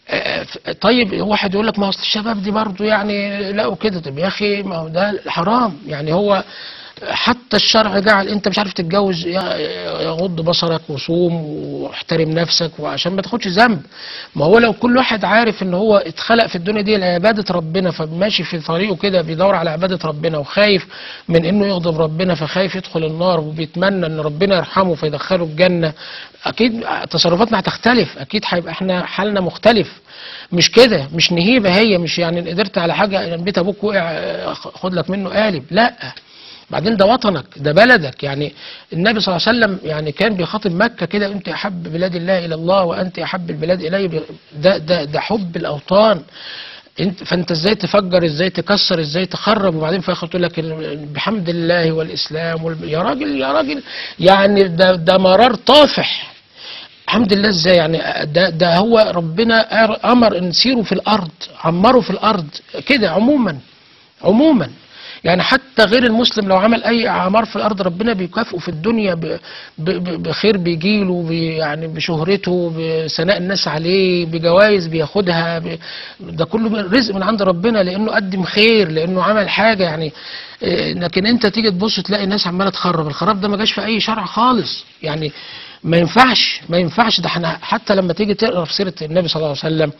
آه، طيب واحد يقول لك ما هو أصل الشباب دي برضه يعني لقوا كده طب يا اخي ما هو ده حرام يعني هو حتى الشرع جعل انت مش عارف تتجوز يا- يغض بصرك وصوم واحترم نفسك وعشان ما تاخدش ذنب ما هو لو كل واحد عارف ان هو اتخلق في الدنيا دي لعباده ربنا فماشي في طريقه كده بيدور على عباده ربنا وخايف من انه يغضب ربنا فخايف يدخل النار وبيتمنى ان ربنا يرحمه فيدخله الجنه اكيد تصرفاتنا هتختلف اكيد هيبقى احنا حالنا مختلف مش كده مش نهيبه هي مش يعني إن قدرت على حاجه بيت ابوك وقع اه، خد لك منه قالب لا بعدين ده وطنك ده بلدك يعني النبي صلى الله عليه وسلم يعني كان بيخاطب مكة كده انت احب بلاد الله الى الله وانت احب البلاد الي ب- ده ده ده حب الاوطان انت فانت ازاي تفجر ازاي تكسر ازاي تخرب وبعدين في الاخر تقول لك ال- بحمد الله والاسلام وال... يا راجل يا راجل يعني ده ده مرار طافح الحمد لله ازاي يعني ده ده هو ربنا أر- امر ان سيروا في الارض عمروا في الارض كده عموما عموما يعني حتى غير المسلم لو عمل اي اعمار في الارض ربنا بيكافئه في الدنيا ب- ب- ب- بخير بيجيله ب- يعني بشهرته بثناء الناس عليه بجوائز بياخدها ب- ده كله من- رزق من عند ربنا لانه قدم خير لانه عمل حاجه يعني إيه، لكن انت تيجي تبص تلاقي الناس عماله تخرب الخراب ده ما جاش في اي شرع خالص يعني ما ينفعش ما ينفعش ده احنا حتى لما تيجي تقرا في سيره النبي صلى الله عليه وسلم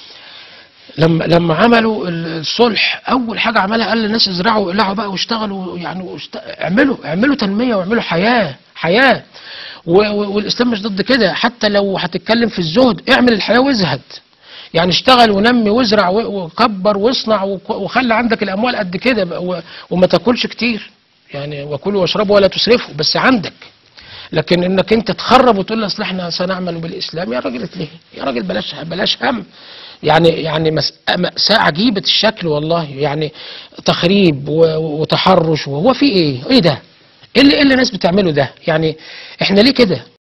لما لما عملوا الصلح اول حاجه عملها قال للناس ازرعوا واقلعوا بقى واشتغلوا يعني واشت... اعملوا اعملوا تنميه واعملوا حياه حياه و... و... والاسلام مش ضد كده حتى لو هتتكلم في الزهد اعمل الحياه وازهد يعني اشتغل ونمي وازرع و- وكبر واصنع وك- وخلي عندك الاموال قد كده بقى و... وما تاكلش كتير يعني وكلوا واشربوا ولا تسرفوا بس عندك لكن انك انت تخرب وتقول لي اصل احنا سنعمل بالاسلام يا راجل ليه يا راجل بلاش بلاش هم يعني يعني مس- مأساة عجيبة الشكل والله يعني تخريب و- وتحرش وهو في ايه؟ ايه ده؟ ايه اللي ايه اللي الناس بتعمله ده؟ يعني احنا ليه كده؟